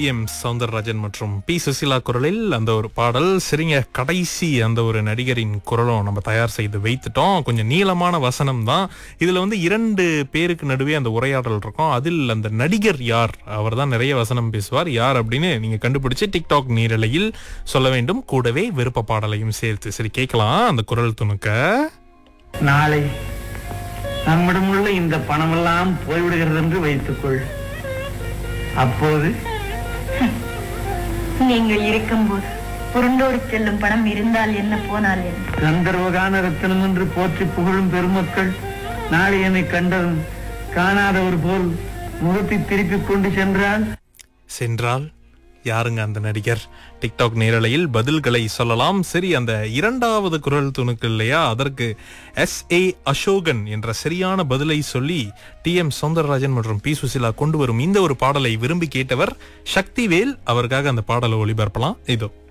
M Soundararajan மற்றும் B Susheela குரலில் அந்த ஒரு பாடல் சரிங்க கடைசி அந்த ஒரு நடிகரின் குரலும் நம்ம தயார் செய்து வைத்துட்டோம் கொஞ்சம் நீளமான வசனம் தான் இதுல வந்து இரண்டு பேருக்கு நடுவே அந்த உரையாடல் இருக்கும் அதில் அந்த நடிகர் யார் அவர் தான் நிறைய வசனம் பேசுவார் யார் அப்படின்னு நீங்க கண்டுபிடிச்சு டிக்டாக் நீரலையில் சொல்ல வேண்டும் கூடவே விருப்ப பாடலையும் சேர்த்து சரி கேட்கலாம் அந்த குரல் துணுக்க நாளை நம்மிடமுள்ள இந்த பணமெல்லாம் போய்விடுகிறது என்று வைத்துக்கொள் அப்போது நீங்கள் இருக்கும்போது புரண்டோடி செல்லும் பணம் இருந்தால் என்ன போனால் என்ன கந்தர்வகான ரத்தினம் என்று போற்றி புகழும் பெருமக்கள் நாளை என்னை கண்டதும் காணாதவர் போல் முகத்தை திருப்பிக் கொண்டு சென்றால் சென்றால் யாருங்க அந்த நடிகர் டிக்டாக் நேரலையில் பதில்களை சொல்லலாம் சரி அந்த இரண்டாவது குரல் துணுக்கு இல்லையா அதற்கு எஸ் ஏ அசோகன் என்ற சரியான பதிலை சொல்லி டி எம் சௌந்தரராஜன் மற்றும் பி சுசிலா கொண்டு வரும் இந்த ஒரு பாடலை விரும்பி கேட்டவர் சக்திவேல் அவருக்காக அந்த பாடலை ஒளிபரப்பலாம் இதோ